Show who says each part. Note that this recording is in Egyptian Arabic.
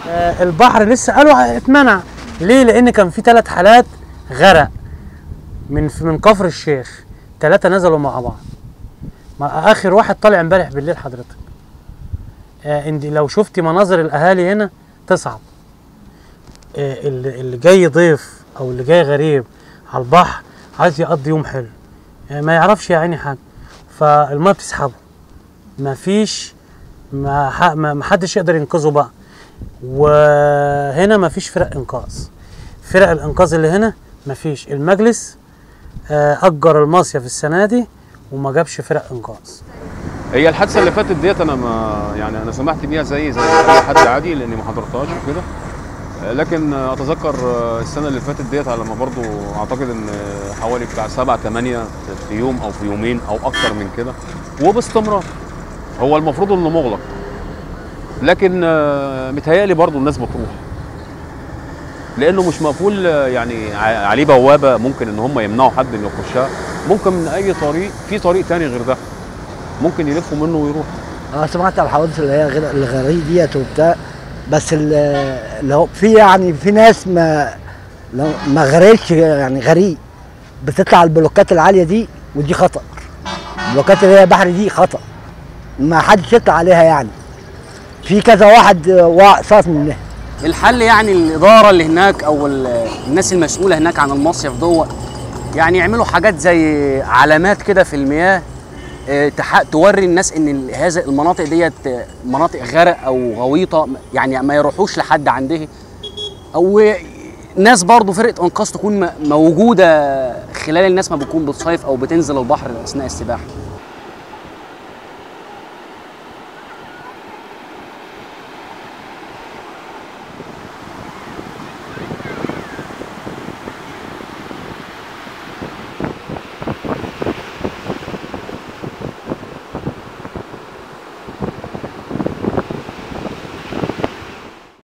Speaker 1: آه، البحر لسه قالوا اتمنع ليه لان كان في ثلاث حالات غرق من من كفر الشيخ ثلاثه نزلوا مع بعض مع اخر واحد طالع امبارح بالليل حضرتك آه انت لو شفتي مناظر الاهالي هنا تصعب آه اللي, اللي جاي ضيف او اللي جاي غريب على البحر عايز يقضي يوم حلو آه ما يعرفش يا عيني حاجه فالميه بتسحبه ما فيش ما, ح- ما ما حدش يقدر ينقذه بقى وهنا ما فيش فرق انقاذ فرق الانقاذ اللي هنا ما فيش المجلس آه، اجر المصيف السنه دي وما جابش فرق انقاذ
Speaker 2: هي الحادثه اللي فاتت ديت انا ما يعني انا سمعت بيها زي زي اي حد عادي لاني ما حضرتهاش وكده آه، لكن آه، اتذكر آه، السنه اللي فاتت ديت على ما برضو اعتقد ان آه، حوالي بتاع سبعة ثمانية في يوم او في يومين او اكتر من كده وباستمرار هو المفروض انه مغلق لكن آه، متهيألي برضو الناس بتروح لانه مش مقفول آه، يعني ع- عليه بوابه ممكن ان هم يمنعوا حد انه يخشها ممكن من اي طريق في طريق تاني غير ده ممكن يلفوا منه ويروح
Speaker 3: اه سمعت على الحوادث اللي هي غير الغريب ديت وبتاع بس ال- اللي هو في يعني في ناس ما لو ما غرقتش يعني غريق بتطلع البلوكات العاليه دي ودي خطر البلوكات اللي هي بحر دي خطر ما حدش يطلع عليها يعني في كذا واحد واقع صاف منها
Speaker 4: الحل يعني الاداره اللي هناك او ال- الناس المسؤوله هناك عن المصيف دوت يعني يعملوا حاجات زي علامات كده في المياه آه، تح- توري الناس ان ال- هذا المناطق ديت آه، مناطق غرق او غويطه يعني ما يروحوش لحد عندها او ناس برضه فرقه انقاذ تكون م- موجوده خلال الناس ما بتكون بتصيف او بتنزل البحر اثناء السباحه